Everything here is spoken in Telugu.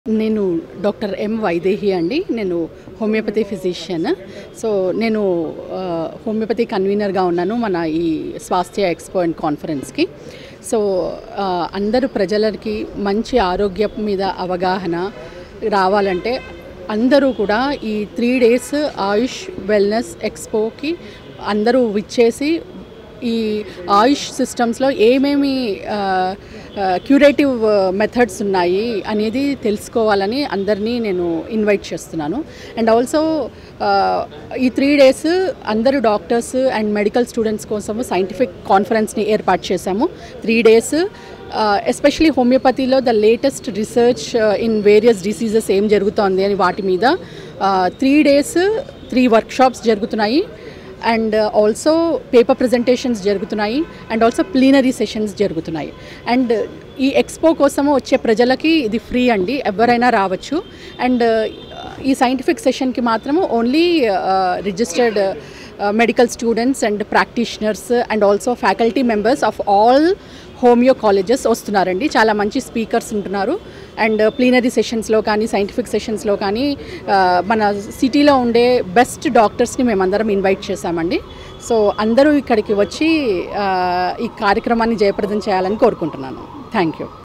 నేను డాక్టర్ ఎం వైదేహి అండి నేను హోమియోపతి ఫిజిషియన్ సో నేను ఆ, హోమియోపతి కన్వీనర్గా ఉన్నాను మన ఈ స్వాస్థ్య ఎక్స్పో అండ్ కాన్ఫరెన్స్కి సో ఆ, అందరు ప్రజలకి మంచి ఆరోగ్యం మీద అవగాహన రావాలంటే అందరూ కూడా ఈ త్రీ డేస్ ఆయుష్ వెల్నెస్ ఎక్స్పోకి అందరూ విచ్చేసి ఈ ఆయుష్ సిస్టమ్స్లో ఏమేమి క్యూరేటివ్ మెథడ్స్ ఉన్నాయి అనేది తెలుసుకోవాలని అందరినీ నేను ఇన్వైట్ చేస్తున్నాను అండ్ ఆల్సో ఈ త్రీ డేస్ అందరు డాక్టర్స్ అండ్ మెడికల్ స్టూడెంట్స్ కోసము సైంటిఫిక్ కాన్ఫరెన్స్ని ఏర్పాటు చేశాము త్రీ డేస్ ఎస్పెషలీ హోమియోపతిలో the latest research in various diseases ఏం జరుగుతోంది అని వాటి మీద త్రీ డేస్ త్రీ వర్క్షాప్స్ జరుగుతున్నాయి అండ్ ఆల్సో పేపర్ ప్రజెంటేషన్స్ జరుగుతున్నాయి అండ్ ఆల్సో ప్లీనరీ సెషన్స్ జరుగుతున్నాయి అండ్ ఈ ఎక్స్పో కోసము వచ్చే ప్రజలకి ఇది ఫ్రీ అండి ఎవరైనా రావచ్చు అండ్ ఈ సైంటిఫిక్ సెషన్కి మాత్రము only registered medical students and practitioners and also faculty members of all homeo colleges వస్తున్నారండి చాలా మంచి స్పీకర్స్ ఉంటున్నారు అండ్ ప్లీనరీ సెషన్స్లో కానీ సైంటిఫిక్ సెషన్స్లో కానీ ఆ, మన సిటీలో ఉండే బెస్ట్ డాక్టర్స్ని మేమందరం ఇన్వైట్ చేశామండి సో అందరూ ఇక్కడికి వచ్చి ఆ, ఈ కార్యక్రమాన్ని జయప్రదం చేయాలని కోరుకుంటున్నాను థ్యాంక్ యూ